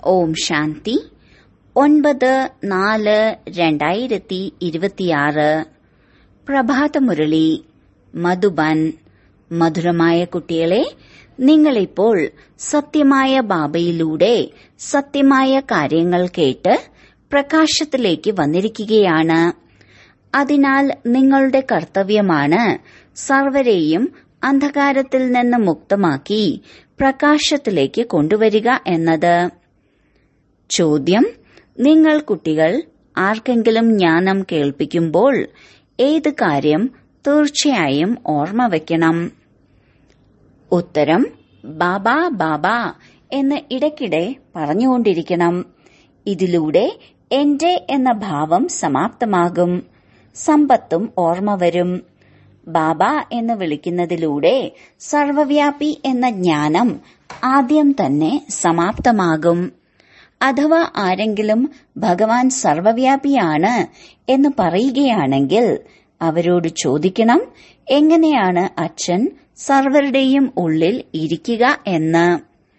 ഓം ശാന്തി ഒൻപത് നാല് രണ്ടായിരത്തി ഇരുപത്തിയാറ് പ്രഭാതമുരളി മധുബൻ മധുരമായ കുട്ടികളെ നിങ്ങളിപ്പോൾ സത്യമായ ബാബയിലൂടെ സത്യമായ കാര്യങ്ങൾ കേട്ട് പ്രകാശത്തിലേക്ക് വന്നിരിക്കുകയാണ് അതിനാൽ നിങ്ങളുടെ കർത്തവ്യമാണ് സർവരെയും അന്ധകാരത്തിൽ നിന്ന് മുക്തമാക്കി പ്രകാശത്തിലേക്ക് കൊണ്ടുവരിക എന്നത് ചോദ്യം നിങ്ങൾ കുട്ടികൾ ആർക്കെങ്കിലും ജ്ഞാനം കേൾപ്പിക്കുമ്പോൾ ഏത് കാര്യം തീർച്ചയായും ഓർമ്മ വയ്ക്കണം ഉത്തരം ബാബ ബാബ എന്ന് ഇടയ്ക്കിടെ പറഞ്ഞുകൊണ്ടിരിക്കണം ഇതിലൂടെ എന്റെ എന്ന ഭാവം സമാപ്തമാകും സമ്പത്തും ഓർമ്മ വരും ബാബ എന്ന് വിളിക്കുന്നതിലൂടെ സർവവ്യാപി എന്ന ജ്ഞാനം ആദ്യം തന്നെ സമാപ്തമാകും അഥവാ ആരെങ്കിലും ഭഗവാൻ സർവവ്യാപിയാണ് എന്ന് പറയുകയാണെങ്കിൽ അവരോട് ചോദിക്കണം എങ്ങനെയാണ് അച്ഛൻ സർവരുടെയും ഉള്ളിൽ ഇരിക്കുക എന്ന്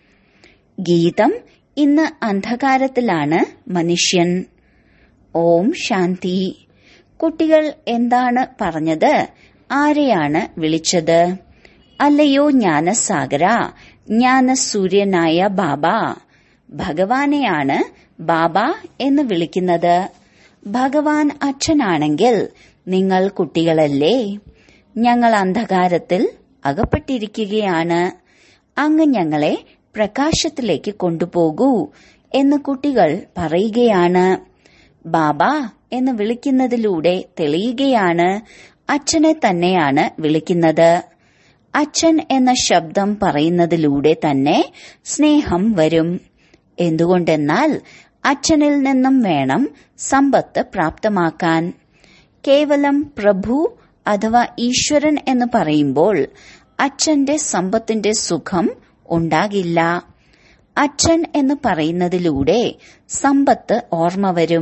ഗീതം ഇന്ന് അന്ധകാരത്തിലാണ് മനുഷ്യൻ ഓം ശാന്തി കുട്ടികൾ എന്താണ് പറഞ്ഞത് ആരെയാണ് വിളിച്ചത് അല്ലയോ ജ്ഞാനസാഗര ജ്ഞാനസൂര്യനായ ബാബ ഭഗവാനെയാണ് ബാബ എന്ന് വിളിക്കുന്നത് ഭഗവാൻ അച്ഛനാണെങ്കിൽ നിങ്ങൾ കുട്ടികളല്ലേ ഞങ്ങൾ അന്ധകാരത്തിൽ അകപ്പെട്ടിരിക്കുകയാണ് അങ്ങ് ഞങ്ങളെ പ്രകാശത്തിലേക്ക് കൊണ്ടുപോകൂ എന്ന് കുട്ടികൾ പറയുകയാണ് ബാബ എന്ന് വിളിക്കുന്നതിലൂടെ തെളിയുകയാണ് അച്ഛനെ തന്നെയാണ് വിളിക്കുന്നത് അച്ഛൻ എന്ന ശബ്ദം പറയുന്നതിലൂടെ തന്നെ സ്നേഹം വരും എന്തുകൊണ്ടെന്നാൽ അച്ഛനിൽ നിന്നും വേണം സമ്പത്ത് പ്രാപ്തമാക്കാൻ കേവലം പ്രഭു അഥവാ ഈശ്വരൻ എന്ന് പറയുമ്പോൾ അച്ഛന്റെ സമ്പത്തിന്റെ സുഖം ഉണ്ടാകില്ല അച്ഛൻ എന്ന് പറയുന്നതിലൂടെ സമ്പത്ത് ഓർമ്മ വരും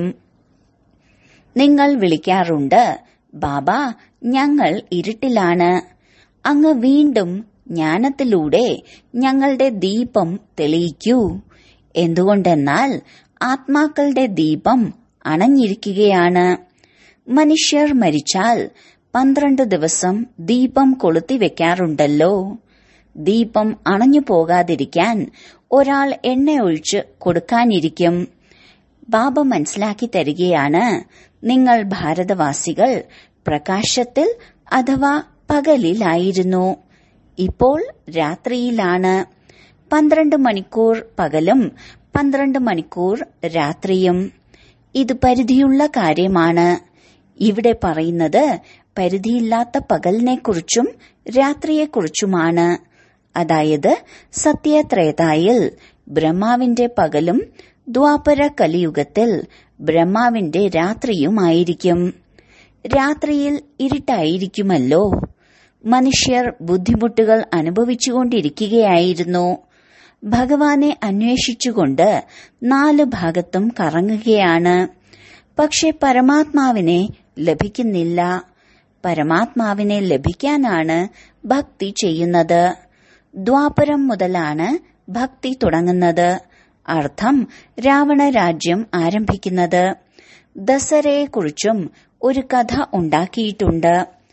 നിങ്ങൾ വിളിക്കാറുണ്ട് ബാബ ഞങ്ങൾ ഇരുട്ടിലാണ് അങ്ങ് വീണ്ടും ജ്ഞാനത്തിലൂടെ ഞങ്ങളുടെ ദീപം തെളിയിക്കൂ എന്തുകൊണ്ടെന്നാൽ ആത്മാക്കളുടെ ദീപം അണഞ്ഞിരിക്കുകയാണ് മനുഷ്യർ മരിച്ചാൽ പന്ത്രണ്ട് ദിവസം ദീപം കൊളുത്തി വെക്കാറുണ്ടല്ലോ ദീപം അണഞ്ഞു പോകാതിരിക്കാൻ ഒരാൾ എണ്ണ ഒഴിച്ച് കൊടുക്കാനിരിക്കും ബാബ മനസ്സിലാക്കി തരികയാണ് നിങ്ങൾ ഭാരതവാസികൾ പ്രകാശത്തിൽ അഥവാ പകലിലായിരുന്നു ഇപ്പോൾ രാത്രിയിലാണ് പന്ത്രണ്ട് മണിക്കൂർ പകലും പന്ത്രണ്ട് മണിക്കൂർ രാത്രിയും ഇത് പരിധിയുള്ള കാര്യമാണ് ഇവിടെ പറയുന്നത് പരിധിയില്ലാത്ത പകലിനെക്കുറിച്ചും രാത്രിയെക്കുറിച്ചുമാണ് അതായത് സത്യത്രേതായിൽ ബ്രഹ്മാവിന്റെ പകലും ദ്വാപര കലിയുഗത്തിൽ ബ്രഹ്മാവിന്റെ രാത്രിയുമായിരിക്കും രാത്രിയിൽ ഇരുട്ടായിരിക്കുമല്ലോ മനുഷ്യർ ബുദ്ധിമുട്ടുകൾ അനുഭവിച്ചുകൊണ്ടിരിക്കുകയായിരുന്നു ഭഗവാനെ അന്വേഷിച്ചുകൊണ്ട് നാല് ഭാഗത്തും കറങ്ങുകയാണ് പക്ഷെ പരമാത്മാവിനെ ലഭിക്കുന്നില്ല പരമാത്മാവിനെ ലഭിക്കാനാണ് ഭക്തി ചെയ്യുന്നത് ദ്വാപരം മുതലാണ് ഭക്തി തുടങ്ങുന്നത് അർത്ഥം രാവണ രാജ്യം ആരംഭിക്കുന്നത് ദസരയെക്കുറിച്ചും ഒരു കഥ ഉണ്ടാക്കിയിട്ടുണ്ട്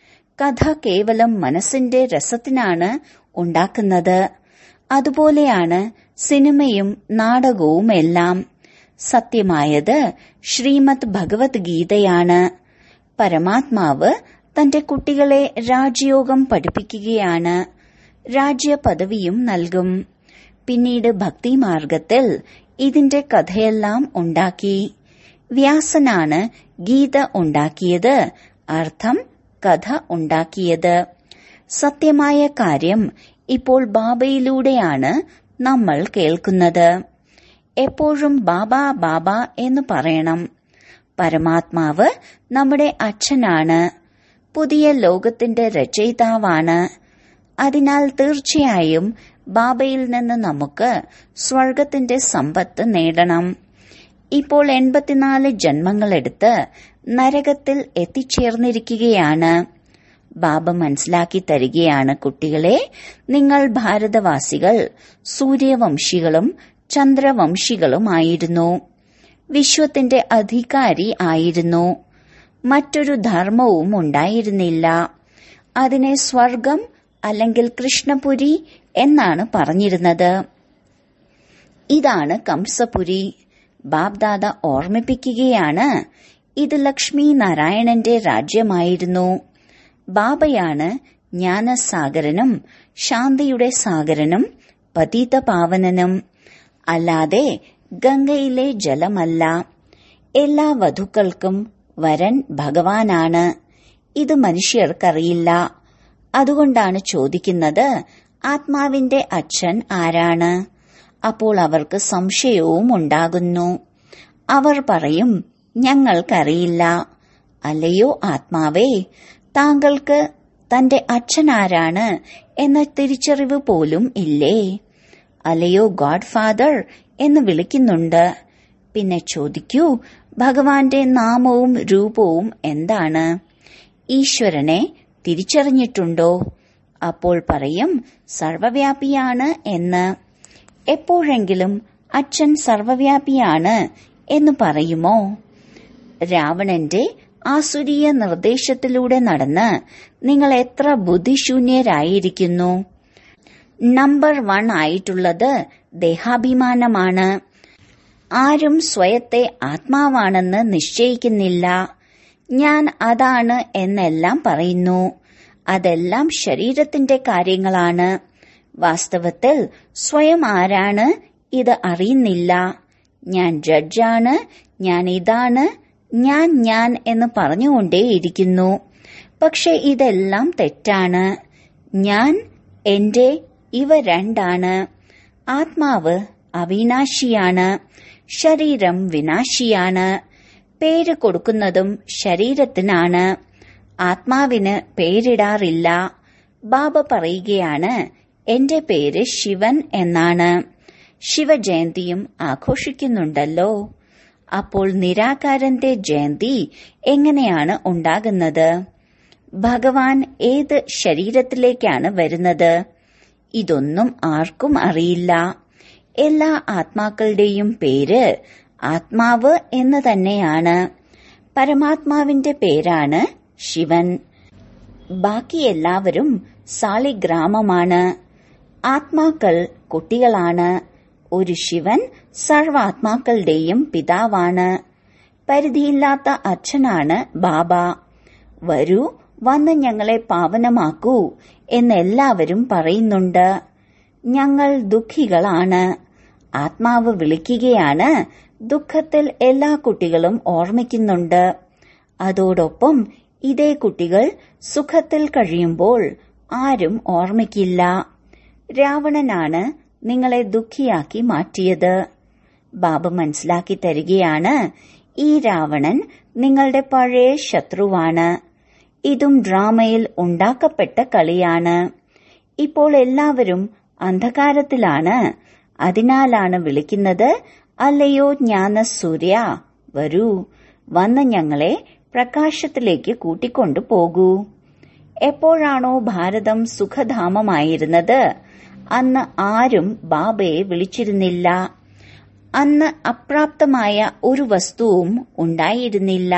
കഥ കേവലം മനസ്സിന്റെ രസത്തിനാണ് ഉണ്ടാക്കുന്നത് അതുപോലെയാണ് സിനിമയും നാടകവും എല്ലാം സത്യമായത് ശ്രീമദ് ഭഗവത്ഗീതയാണ് പരമാത്മാവ് തന്റെ കുട്ടികളെ രാജയോഗം പഠിപ്പിക്കുകയാണ് രാജ്യ പദവിയും നൽകും പിന്നീട് ഭക്തിമാർഗത്തിൽ ഇതിന്റെ കഥയെല്ലാം ഉണ്ടാക്കി വ്യാസനാണ് ഗീത ഉണ്ടാക്കിയത് അർത്ഥം കഥ ഉണ്ടാക്കിയത് സത്യമായ കാര്യം ഇപ്പോൾ ബാബയിലൂടെയാണ് നമ്മൾ കേൾക്കുന്നത് എപ്പോഴും ബാബ ബാബ എന്ന് പറയണം പരമാത്മാവ് നമ്മുടെ അച്ഛനാണ് പുതിയ ലോകത്തിന്റെ രചയിതാവാണ് അതിനാൽ തീർച്ചയായും ബാബയിൽ നിന്ന് നമുക്ക് സ്വർഗത്തിന്റെ സമ്പത്ത് നേടണം ഇപ്പോൾ എൺപത്തിനാല് ജന്മങ്ങളെടുത്ത് നരകത്തിൽ എത്തിച്ചേർന്നിരിക്കുകയാണ് ബാബ മനസ്സിലാക്കി തരികയാണ് കുട്ടികളെ നിങ്ങൾ ഭാരതവാസികൾ സൂര്യവംശികളും ചന്ദ്രവംശികളുമായിരുന്നു വിശ്വത്തിന്റെ അധികാരി ആയിരുന്നു മറ്റൊരു ധർമ്മവും ഉണ്ടായിരുന്നില്ല അതിനെ സ്വർഗം അല്ലെങ്കിൽ കൃഷ്ണപുരി എന്നാണ് പറഞ്ഞിരുന്നത് ഇതാണ് കംസപുരി ബാബ്ദാദ ഓർമ്മിപ്പിക്കുകയാണ് ഇത് ലക്ഷ്മി നാരായണന്റെ രാജ്യമായിരുന്നു ബാബയാണ് ജ്ഞാനസാഗരനും ശാന്തിയുടെ സാഗരനും പതീത പാവനനും അല്ലാതെ ഗംഗയിലെ ജലമല്ല എല്ലാ വധുക്കൾക്കും വരൻ ഭഗവാനാണ് ഇത് മനുഷ്യർക്കറിയില്ല അതുകൊണ്ടാണ് ചോദിക്കുന്നത് ആത്മാവിന്റെ അച്ഛൻ ആരാണ് അപ്പോൾ അവർക്ക് സംശയവും ഉണ്ടാകുന്നു അവർ പറയും ഞങ്ങൾക്കറിയില്ല അല്ലയോ ആത്മാവേ താങ്കൾക്ക് തന്റെ അച്ഛനാരാണ് എന്ന തിരിച്ചറിവ് പോലും ഇല്ലേ അല്ലയോ ഗോഡ് ഫാദർ എന്ന് വിളിക്കുന്നുണ്ട് പിന്നെ ചോദിക്കൂ ഭഗവാന്റെ നാമവും രൂപവും എന്താണ് ഈശ്വരനെ തിരിച്ചറിഞ്ഞിട്ടുണ്ടോ അപ്പോൾ പറയും സർവവ്യാപിയാണ് എന്ന് എപ്പോഴെങ്കിലും അച്ഛൻ സർവവ്യാപിയാണ് എന്ന് പറയുമോ രാവണന്റെ ആസുരീയ നിർദ്ദേശത്തിലൂടെ നടന്ന് നിങ്ങൾ എത്ര ബുദ്ധിശൂന്യരായിരിക്കുന്നു നമ്പർ വൺ ആയിട്ടുള്ളത് ദേഹാഭിമാനമാണ് ആരും സ്വയത്തെ ആത്മാവാണെന്ന് നിശ്ചയിക്കുന്നില്ല ഞാൻ അതാണ് എന്നെല്ലാം പറയുന്നു അതെല്ലാം ശരീരത്തിന്റെ കാര്യങ്ങളാണ് വാസ്തവത്തിൽ സ്വയം ആരാണ് ഇത് അറിയുന്നില്ല ഞാൻ ജഡ്ജാണ് ഞാൻ ഇതാണ് ഞാൻ ഞാൻ എന്ന് പറഞ്ഞുകൊണ്ടേയിരിക്കുന്നു പക്ഷെ ഇതെല്ലാം തെറ്റാണ് ഞാൻ എന്റെ ഇവ രണ്ടാണ് ആത്മാവ് അവിനാശിയാണ് ശരീരം വിനാശിയാണ് പേര് കൊടുക്കുന്നതും ശരീരത്തിനാണ് ആത്മാവിന് പേരിടാറില്ല ബാബ പറയുകയാണ് എന്റെ പേര് ശിവൻ എന്നാണ് ശിവജയന്തിയും ആഘോഷിക്കുന്നുണ്ടല്ലോ അപ്പോൾ നിരാകാരന്റെ ജയന്തി എങ്ങനെയാണ് ഉണ്ടാകുന്നത് ഭഗവാൻ ഏത് ശരീരത്തിലേക്കാണ് വരുന്നത് ഇതൊന്നും ആർക്കും അറിയില്ല എല്ലാ ആത്മാക്കളുടെയും പേര് ആത്മാവ് എന്ന് തന്നെയാണ് പരമാത്മാവിന്റെ പേരാണ് ശിവൻ ബാക്കി എല്ലാവരും സാളിഗ്രാമമാണ് ആത്മാക്കൾ കുട്ടികളാണ് ഒരു ശിവൻ സർവാത്മാക്കളുടെയും പിതാവാണ് പരിധിയില്ലാത്ത അച്ഛനാണ് ബാബ വരൂ വന്ന് ഞങ്ങളെ പാവനമാക്കൂ എന്നെല്ലാവരും പറയുന്നുണ്ട് ഞങ്ങൾ ദുഃഖികളാണ് ആത്മാവ് വിളിക്കുകയാണ് ദുഃഖത്തിൽ എല്ലാ കുട്ടികളും ഓർമ്മിക്കുന്നുണ്ട് അതോടൊപ്പം ഇതേ കുട്ടികൾ സുഖത്തിൽ കഴിയുമ്പോൾ ആരും ഓർമ്മിക്കില്ല രാവണനാണ് നിങ്ങളെ ദുഃഖിയാക്കി മാറ്റിയത് ബാബ മനസ്സിലാക്കി തരികയാണ് ഈ രാവണൻ നിങ്ങളുടെ പഴയ ശത്രുവാണ് ഇതും ഡ്രാമയിൽ ഉണ്ടാക്കപ്പെട്ട കളിയാണ് ഇപ്പോൾ എല്ലാവരും അന്ധകാരത്തിലാണ് അതിനാലാണ് വിളിക്കുന്നത് അല്ലയോ ജ്ഞാന സൂര്യ വരൂ വന്ന് ഞങ്ങളെ പ്രകാശത്തിലേക്ക് കൂട്ടിക്കൊണ്ടു പോകൂ എപ്പോഴാണോ ഭാരതം സുഖധാമമായിരുന്നത് അന്ന് ആരും ബാബയെ വിളിച്ചിരുന്നില്ല അന്ന് അപ്രാപ്തമായ ഒരു വസ്തുവും ഉണ്ടായിരുന്നില്ല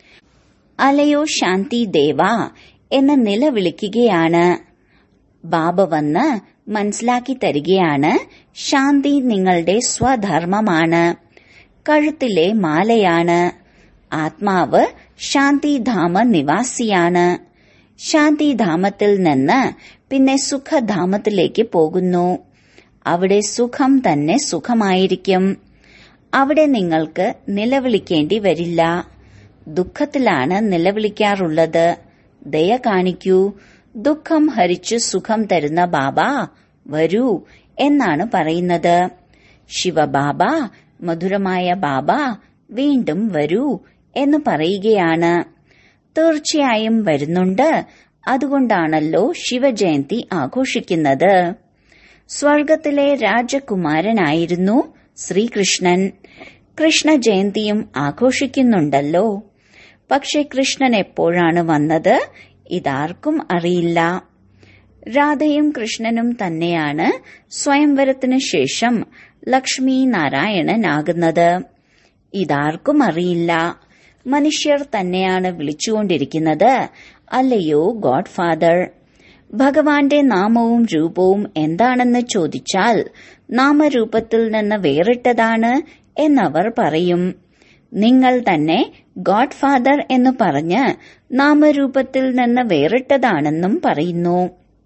അലയോ ശാന്തി ദേവ എന്ന് നിലവിളിക്കുകയാണ് ബാബ വന്ന് മനസ്സിലാക്കി തരികയാണ് ശാന്തി നിങ്ങളുടെ സ്വധർമ്മമാണ് കഴുത്തിലെ മാലയാണ് ആത്മാവ് ശാന്തിധാമ നിവാസിയാണ് ശാന്തിധാമത്തിൽ നിന്ന് പിന്നെ സുഖധാമത്തിലേക്ക് പോകുന്നു അവിടെ സുഖം തന്നെ സുഖമായിരിക്കും അവിടെ നിങ്ങൾക്ക് നിലവിളിക്കേണ്ടി വരില്ല ദുഃഖത്തിലാണ് നിലവിളിക്കാറുള്ളത് ദയ കാണിക്കൂ ദുഃഖം ഹരിച്ചു സുഖം തരുന്ന ബാബ വരൂ എന്നാണ് പറയുന്നത് ശിവബാബ മധുരമായ ബാബ വീണ്ടും വരൂ എന്ന് പറയുകയാണ് തീർച്ചയായും വരുന്നുണ്ട് അതുകൊണ്ടാണല്ലോ ശിവജയന്തി ആഘോഷിക്കുന്നത് സ്വർഗത്തിലെ രാജകുമാരനായിരുന്നു ശ്രീകൃഷ്ണൻ കൃഷ്ണ ജയന്തിയും ആഘോഷിക്കുന്നുണ്ടല്ലോ പക്ഷെ കൃഷ്ണൻ എപ്പോഴാണ് വന്നത് ഇതാർക്കും അറിയില്ല രാധയും കൃഷ്ണനും തന്നെയാണ് സ്വയംവരത്തിനു ശേഷം ലക്ഷ്മി നാരായണനാകുന്നത് ഇതാർക്കും അറിയില്ല മനുഷ്യർ തന്നെയാണ് വിളിച്ചുകൊണ്ടിരിക്കുന്നത് അല്ലയോ ഗോഡ് ഫാദർ ഭഗവാന്റെ നാമവും രൂപവും എന്താണെന്ന് ചോദിച്ചാൽ നാമരൂപത്തിൽ നിന്ന് വേറിട്ടതാണ് എന്നവർ പറയും നിങ്ങൾ തന്നെ ഗോഡ് ഫാദർ എന്ന് പറഞ്ഞ് നാമരൂപത്തിൽ നിന്ന് വേറിട്ടതാണെന്നും പറയുന്നു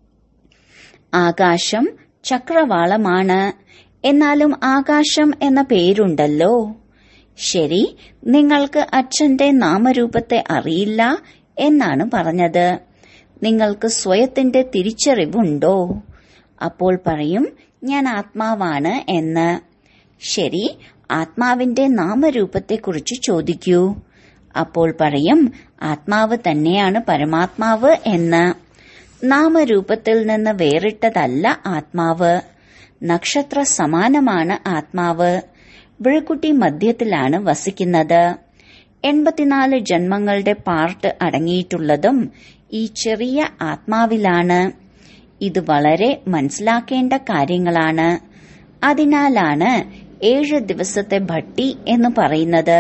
ആകാശം ചക്രവാളമാണ് എന്നാലും ആകാശം എന്ന പേരുണ്ടല്ലോ ശരി നിങ്ങൾക്ക് അച്ഛന്റെ നാമരൂപത്തെ അറിയില്ല എന്നാണ് പറഞ്ഞത് നിങ്ങൾക്ക് സ്വയത്തിന്റെ തിരിച്ചറിവുണ്ടോ അപ്പോൾ പറയും ഞാൻ ആത്മാവാണ് എന്ന് ശരി ആത്മാവിന്റെ നാമരൂപത്തെക്കുറിച്ച് ചോദിക്കൂ അപ്പോൾ പറയും ആത്മാവ് തന്നെയാണ് പരമാത്മാവ് എന്ന് നാമരൂപത്തിൽ നിന്ന് വേറിട്ടതല്ല ആത്മാവ് നക്ഷത്ര സമാനമാണ് ആത്മാവ് വിഴുക്കുട്ടി മധ്യത്തിലാണ് വസിക്കുന്നത് എൺപത്തിനാല് ജന്മങ്ങളുടെ പാർട്ട് അടങ്ങിയിട്ടുള്ളതും ഈ ചെറിയ ആത്മാവിലാണ് ഇത് വളരെ മനസ്സിലാക്കേണ്ട കാര്യങ്ങളാണ് അതിനാലാണ് ഏഴ് ദിവസത്തെ ഭട്ടി എന്ന് പറയുന്നത്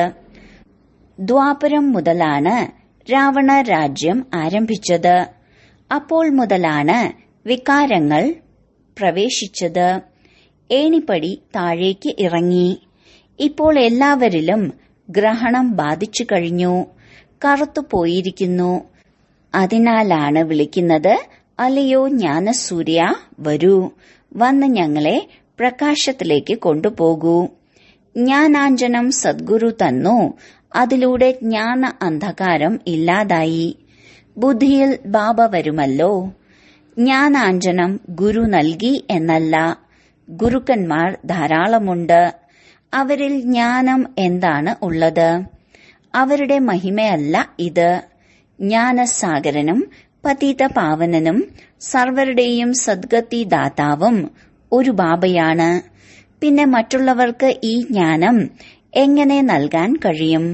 ദ്വാപരം മുതലാണ് രാവണ രാജ്യം ആരംഭിച്ചത് അപ്പോൾ മുതലാണ് വികാരങ്ങൾ പ്രവേശിച്ചത് ഏണിപ്പടി താഴേക്ക് ഇറങ്ങി ഇപ്പോൾ എല്ലാവരിലും ഗ്രഹണം ബാധിച്ചു കഴിഞ്ഞു കറുത്തുപോയിരിക്കുന്നു അതിനാലാണ് വിളിക്കുന്നത് അല്ലയോ ജ്ഞാനസൂര്യ വരൂ വന്ന് ഞങ്ങളെ പ്രകാശത്തിലേക്ക് കൊണ്ടുപോകൂ ജ്ഞാനാഞ്ജനം സദ്ഗുരു തന്നു അതിലൂടെ ജ്ഞാന അന്ധകാരം ഇല്ലാതായി ബുദ്ധിയിൽ ബാബ വരുമല്ലോ ജ്ഞാനാഞ്ജനം ഗുരു നൽകി എന്നല്ല ഗുരുക്കന്മാർ ധാരാളമുണ്ട് അവരിൽ ജ്ഞാനം എന്താണ് ഉള്ളത് അവരുടെ മഹിമയല്ല ഇത് ജ്ഞാനസാഗരനും പതീത പാവനനും സർവരുടെയും സദ്ഗതി ദാതാവും ഒരു ബാബയാണ് പിന്നെ മറ്റുള്ളവർക്ക് ഈ ജ്ഞാനം എങ്ങനെ നൽകാൻ കഴിയും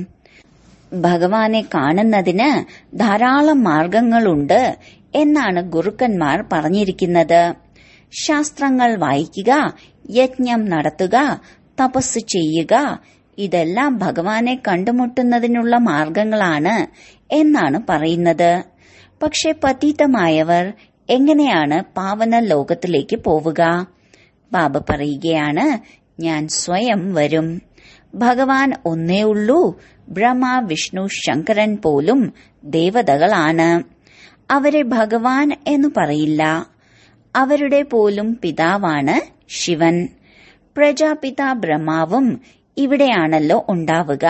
ഭഗവാനെ കാണുന്നതിന് ധാരാളം മാർഗങ്ങളുണ്ട് എന്നാണ് ഗുരുക്കന്മാർ പറഞ്ഞിരിക്കുന്നത് ശാസ്ത്രങ്ങൾ വായിക്കുക യജ്ഞം നടത്തുക തപസ് ചെയ്യുക ഇതെല്ലാം ഭഗവാനെ കണ്ടുമുട്ടുന്നതിനുള്ള മാർഗങ്ങളാണ് എന്നാണ് പറയുന്നത് പക്ഷെ പതീതമായവർ എങ്ങനെയാണ് പാവന ലോകത്തിലേക്ക് പോവുക ബാബ പറയുകയാണ് ഞാൻ സ്വയം വരും ഭഗവാൻ ഒന്നേ ഉള്ളൂ ബ്രഹ്മ വിഷ്ണു ശങ്കരൻ പോലും ദേവതകളാണ് അവരെ ഭഗവാൻ എന്ന് പറയില്ല അവരുടെ പോലും പിതാവാണ് ശിവൻ പ്രജാപിത ബ്രഹ്മാവും ഇവിടെയാണല്ലോ ഉണ്ടാവുക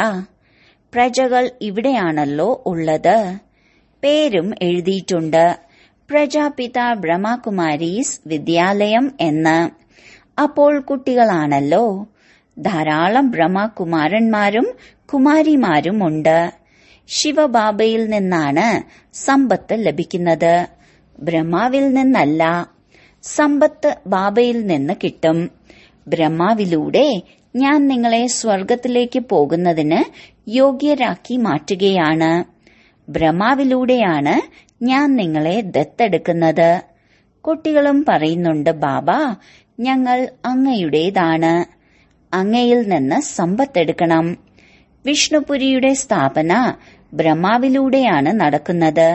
പ്രജകൾ ഇവിടെയാണല്ലോ ഉള്ളത് പേരും എഴുതിയിട്ടുണ്ട് പ്രജാപിത ബ്രഹ്മകുമാരീസ് വിദ്യാലയം എന്ന് അപ്പോൾ കുട്ടികളാണല്ലോ ധാരാളം ബ്രഹ്മകുമാരന്മാരും കുമാരിമാരും ഉണ്ട് ശിവബാബയിൽ നിന്നാണ് സമ്പത്ത് ലഭിക്കുന്നത് ബ്രഹ്മാവിൽ നിന്നല്ല സമ്പത്ത് ബാബയിൽ നിന്ന് കിട്ടും ബ്രഹ്മാവിലൂടെ ഞാൻ നിങ്ങളെ സ്വർഗത്തിലേക്ക് പോകുന്നതിന് യോഗ്യരാക്കി മാറ്റുകയാണ് ബ്രഹ്മാവിലൂടെയാണ് ഞാൻ നിങ്ങളെ ദത്തെടുക്കുന്നത് കുട്ടികളും പറയുന്നുണ്ട് ബാബ ഞങ്ങൾ അങ്ങയുടേതാണ് അങ്ങയിൽ നിന്ന് സമ്പത്തെടുക്കണം വിഷ്ണുപുരിയുടെ സ്ഥാപന ബ്രഹ്മാവിലൂടെയാണ് നടക്കുന്നത്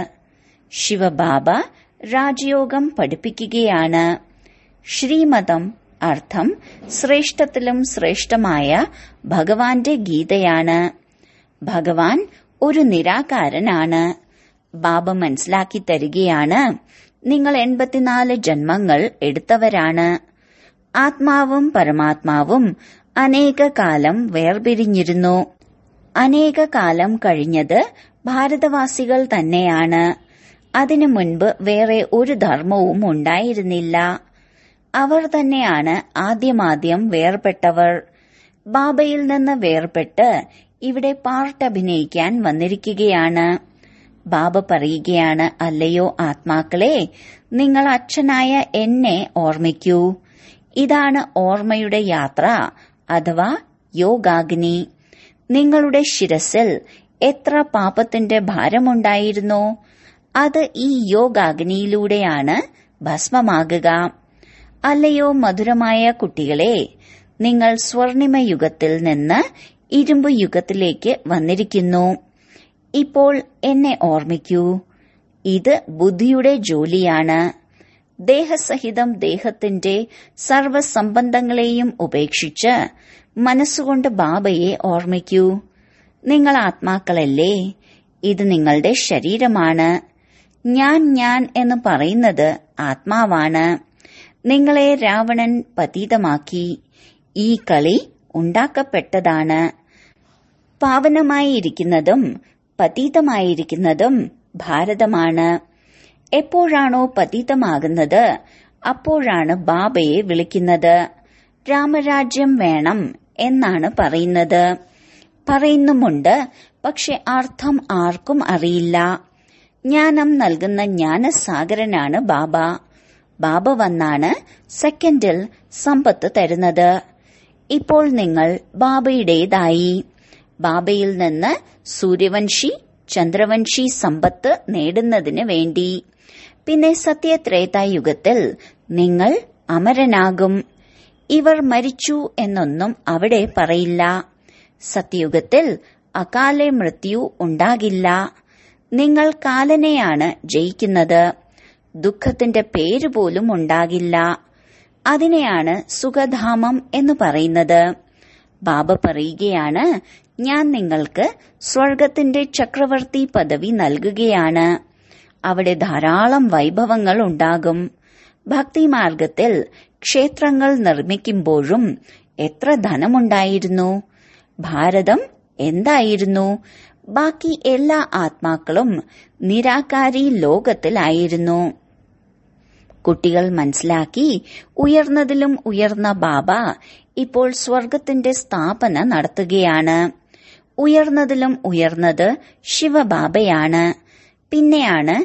ശിവബാബ രാജയോഗം പഠിപ്പിക്കുകയാണ് ശ്രീമതം അർത്ഥം ശ്രേഷ്ഠത്തിലും ശ്രേഷ്ഠമായ ഭഗവാന്റെ ഗീതയാണ് ഭഗവാൻ ഒരു നിരാകാരനാണ് ബാബ മനസ്സിലാക്കി തരികയാണ് നിങ്ങൾ എൺപത്തിനാല് ജന്മങ്ങൾ എടുത്തവരാണ് ആത്മാവും പരമാത്മാവും അനേക കാലം വേർപിരിഞ്ഞിരുന്നു അനേക കാലം കഴിഞ്ഞത് ഭാരതവാസികൾ തന്നെയാണ് അതിനു മുൻപ് വേറെ ഒരു ധർമ്മവും ഉണ്ടായിരുന്നില്ല അവർ തന്നെയാണ് ആദ്യമാദ്യം വേർപെട്ടവർ ബാബയിൽ നിന്ന് വേർപെട്ട് ഇവിടെ പാർട്ട് അഭിനയിക്കാൻ വന്നിരിക്കുകയാണ് ബാബ പറയുകയാണ് അല്ലയോ ആത്മാക്കളെ നിങ്ങൾ അച്ഛനായ എന്നെ ഓർമ്മിക്കൂ ഇതാണ് ഓർമ്മയുടെ യാത്ര അഥവാ യോഗാഗ്നി നിങ്ങളുടെ ശിരസിൽ എത്ര പാപത്തിന്റെ ഭാരമുണ്ടായിരുന്നോ അത് ഈ യോഗാഗ്നിയിലൂടെയാണ് ഭസ്മമാകുക അല്ലയോ മധുരമായ കുട്ടികളെ നിങ്ങൾ സ്വർണിമ യുഗത്തിൽ നിന്ന് ഇരുമ്പ് യുഗത്തിലേക്ക് വന്നിരിക്കുന്നു ഇപ്പോൾ എന്നെ ഓർമ്മിക്കൂ ഇത് ബുദ്ധിയുടെ ജോലിയാണ് ദേഹസഹിതം ദേഹത്തിന്റെ സർവസംബന്ധങ്ങളെയും ഉപേക്ഷിച്ച് മനസ്സുകൊണ്ട് ബാബയെ ഓർമ്മിക്കൂ നിങ്ങൾ ആത്മാക്കളല്ലേ ഇത് നിങ്ങളുടെ ശരീരമാണ് ഞാൻ ഞാൻ എന്ന് പറയുന്നത് ആത്മാവാണ് നിങ്ങളെ രാവണൻ പതീതമാക്കി ഈ കളി ഉണ്ടാക്കപ്പെട്ടതാണ് പാവനമായിരിക്കുന്നതും പതീതമായിരിക്കുന്നതും ഭാരതമാണ് എപ്പോഴാണോ പതീതമാകുന്നത് അപ്പോഴാണ് ബാബയെ വിളിക്കുന്നത് രാമരാജ്യം വേണം എന്നാണ് പറയുന്നത് പറയുന്നുമുണ്ട് പക്ഷെ അർത്ഥം ആർക്കും അറിയില്ല ജ്ഞാനം നൽകുന്ന ജ്ഞാനസാഗരനാണ് ബാബ ബാബ വന്നാണ് സെക്കൻഡിൽ സമ്പത്ത് തരുന്നത് ഇപ്പോൾ നിങ്ങൾ ബാബയുടേതായി ബാബയിൽ നിന്ന് സൂര്യവംശി ചന്ദ്രവംശി സമ്പത്ത് നേടുന്നതിന് വേണ്ടി പിന്നെ സത്യത്രേതായുഗത്തിൽ നിങ്ങൾ അമരനാകും ഇവർ മരിച്ചു എന്നൊന്നും അവിടെ പറയില്ല സത്യയുഗത്തിൽ അകാലെ മൃത്യു ഉണ്ടാകില്ല നിങ്ങൾ കാലനെയാണ് ജയിക്കുന്നത് ദുഃഖത്തിന്റെ പേര് പോലും ഉണ്ടാകില്ല അതിനെയാണ് സുഖധാമം എന്ന് പറയുന്നത് ബാബ പറയുകയാണ് ഞാൻ നിങ്ങൾക്ക് സ്വർഗത്തിന്റെ ചക്രവർത്തി പദവി നൽകുകയാണ് അവിടെ ധാരാളം വൈഭവങ്ങൾ ഉണ്ടാകും ഭക്തിമാർഗത്തിൽ ക്ഷേത്രങ്ങൾ നിർമ്മിക്കുമ്പോഴും എത്ര ധനമുണ്ടായിരുന്നു ഭാരതം എന്തായിരുന്നു ബാക്കി എല്ലാ ആത്മാക്കളും നിരാകാരി ലോകത്തിലായിരുന്നു കുട്ടികൾ മനസ്സിലാക്കി ഉയർന്നതിലും ഉയർന്ന ബാബ ഇപ്പോൾ സ്വർഗത്തിന്റെ സ്ഥാപന നടത്തുകയാണ് ഉയർന്നതിലും ഉയർന്നത് ശിവബാബയാണ് പിന്നെയാണ്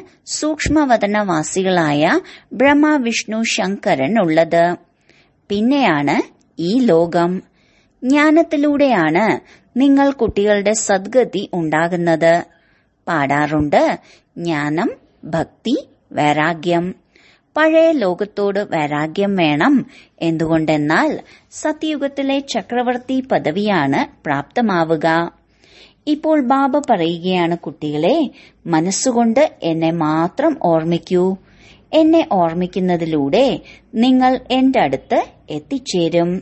സൂക്ഷ്മവതനവാസികളായ ബ്രഹ്മ വിഷ്ണു ശങ്കരൻ ഉള്ളത് പിന്നെയാണ് ഈ ലോകം ജ്ഞാനത്തിലൂടെയാണ് നിങ്ങൾ കുട്ടികളുടെ സദ്ഗതി ഉണ്ടാകുന്നത് പാടാറുണ്ട് ജ്ഞാനം ഭക്തി വൈരാഗ്യം പഴയ ലോകത്തോട് വൈരാഗ്യം വേണം എന്തുകൊണ്ടെന്നാൽ സത്യയുഗത്തിലെ ചക്രവർത്തി പദവിയാണ് പ്രാപ്തമാവുക ഇപ്പോൾ ബാബ പറയുകയാണ് കുട്ടികളെ മനസ്സുകൊണ്ട് എന്നെ മാത്രം ഓർമ്മിക്കൂ എന്നെ ഓർമ്മിക്കുന്നതിലൂടെ നിങ്ങൾ എന്റെ അടുത്ത് എത്തിച്ചേരും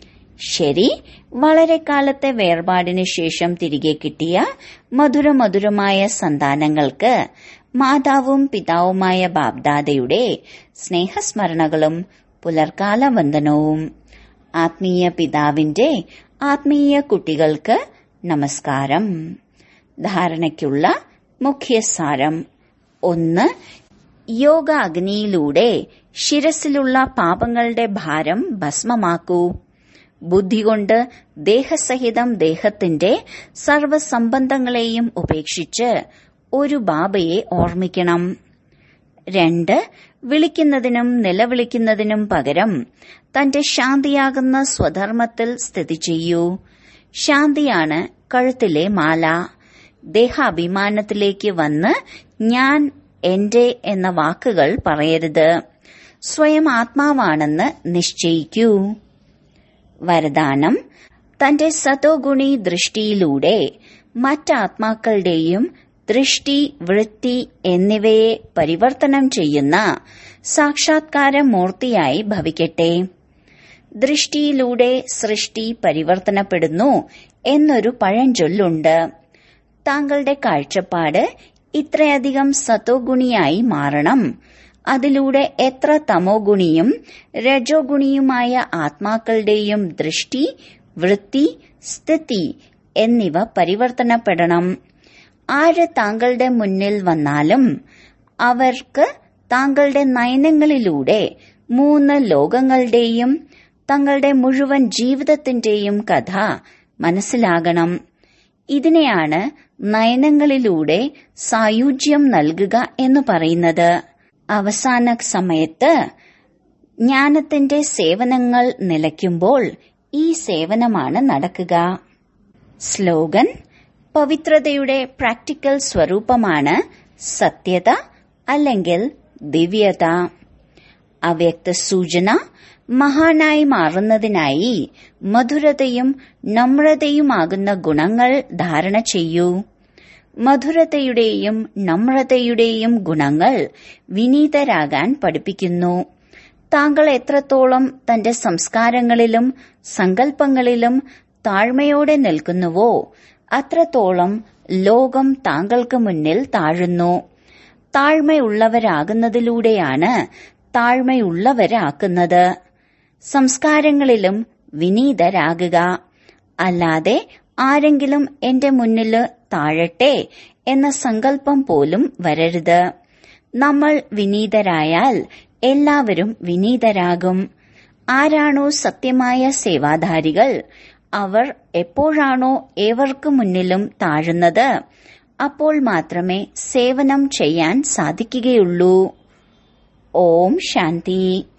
ശരി വളരെ കാലത്തെ വേർപാടിന് ശേഷം തിരികെ കിട്ടിയ മധുരമധുരമായ സന്താനങ്ങൾക്ക് മാതാവും പിതാവുമായ ബാബ്ദാദയുടെ സ്നേഹസ്മരണകളും പുലർക്കാല വന്ദനവും ആത്മീയ പിതാവിന്റെ ആത്മീയ കുട്ടികൾക്ക് നമസ്കാരം ധാരണയ്ക്കുള്ള മുഖ്യസാരം ഒന്ന് യോഗ അഗ്നിയിലൂടെ ശിരസിലുള്ള പാപങ്ങളുടെ ഭാരം ഭസ്മമാക്കൂ ബുദ്ധി കൊണ്ട് ദേഹസഹിതം ദേഹത്തിന്റെ സർവസംബന്ധങ്ങളെയും ഉപേക്ഷിച്ച് ഒരു ബാബയെ ഓർമ്മിക്കണം രണ്ട് വിളിക്കുന്നതിനും നിലവിളിക്കുന്നതിനും പകരം തന്റെ ശാന്തിയാകുന്ന സ്വധർമ്മത്തിൽ സ്ഥിതി ചെയ്യൂ ശാന്തിയാണ് കഴുത്തിലെ മാല ദേഹാഭിമാനത്തിലേക്ക് വന്ന് ഞാൻ എന്റെ എന്ന വാക്കുകൾ പറയരുത് സ്വയം ആത്മാവാണെന്ന് നിശ്ചയിക്കൂ വരദാനം തന്റെ സതോഗുണി ദൃഷ്ടിയിലൂടെ മറ്റാത്മാക്കളുടെയും ദൃഷ്ടി വൃത്തി എന്നിവയെ പരിവർത്തനം ചെയ്യുന്ന സാക്ഷാത്കാര മൂർത്തിയായി ഭവിക്കട്ടെ ദൃഷ്ടിയിലൂടെ സൃഷ്ടി പരിവർത്തനപ്പെടുന്നു എന്നൊരു പഴഞ്ചൊല്ലുണ്ട് താങ്കളുടെ കാഴ്ചപ്പാട് ഇത്രയധികം സതോഗുണിയായി മാറണം അതിലൂടെ എത്ര തമോഗുണിയും രജോഗുണിയുമായ ആത്മാക്കളുടെയും ദൃഷ്ടി വൃത്തി സ്ഥിതി എന്നിവ പരിവർത്തനപ്പെടണം ആര് താങ്കളുടെ മുന്നിൽ വന്നാലും അവർക്ക് താങ്കളുടെ നയനങ്ങളിലൂടെ മൂന്ന് ലോകങ്ങളുടെയും തങ്ങളുടെ മുഴുവൻ ജീവിതത്തിന്റെയും കഥ മനസ്സിലാകണം ഇതിനെയാണ് നയനങ്ങളിലൂടെ സായുജ്യം നൽകുക എന്ന് പറയുന്നത് അവസാന സമയത്ത് ജ്ഞാനത്തിന്റെ സേവനങ്ങൾ നിലയ്ക്കുമ്പോൾ ഈ സേവനമാണ് നടക്കുക സ്ലോഗൻ പവിത്രതയുടെ പ്രാക്ടിക്കൽ സ്വരൂപമാണ് സത്യത അല്ലെങ്കിൽ ദിവ്യത അവ്യക്ത സൂചന മഹാനായി മാറുന്നതിനായി മധുരതയും നമ്രതയുമാകുന്ന ഗുണങ്ങൾ ധാരണ ചെയ്യൂ മധുരതയുടെയും നമ്രതയുടെയും ഗുണങ്ങൾ വിനീതരാകാൻ പഠിപ്പിക്കുന്നു താങ്കൾ എത്രത്തോളം തന്റെ സംസ്കാരങ്ങളിലും സങ്കല്പങ്ങളിലും താഴ്മയോടെ നിൽക്കുന്നുവോ അത്രത്തോളം ലോകം താങ്കൾക്ക് മുന്നിൽ താഴുന്നു താഴ്മയുള്ളവരാകുന്നതിലൂടെയാണ് താഴ്മയുള്ളവരാക്കുന്നത് സംസ്കാരങ്ങളിലും വിനീതരാകുക അല്ലാതെ ആരെങ്കിലും എന്റെ മുന്നിൽ താഴട്ടെ എന്ന സങ്കല്പം പോലും വരരുത് നമ്മൾ വിനീതരായാൽ എല്ലാവരും വിനീതരാകും ആരാണോ സത്യമായ സേവാധാരികൾ അവർ എപ്പോഴാണോ ഏവർക്കു മുന്നിലും താഴുന്നത് അപ്പോൾ മാത്രമേ സേവനം ചെയ്യാൻ സാധിക്കുകയുള്ളൂ ഓം ശാന്തി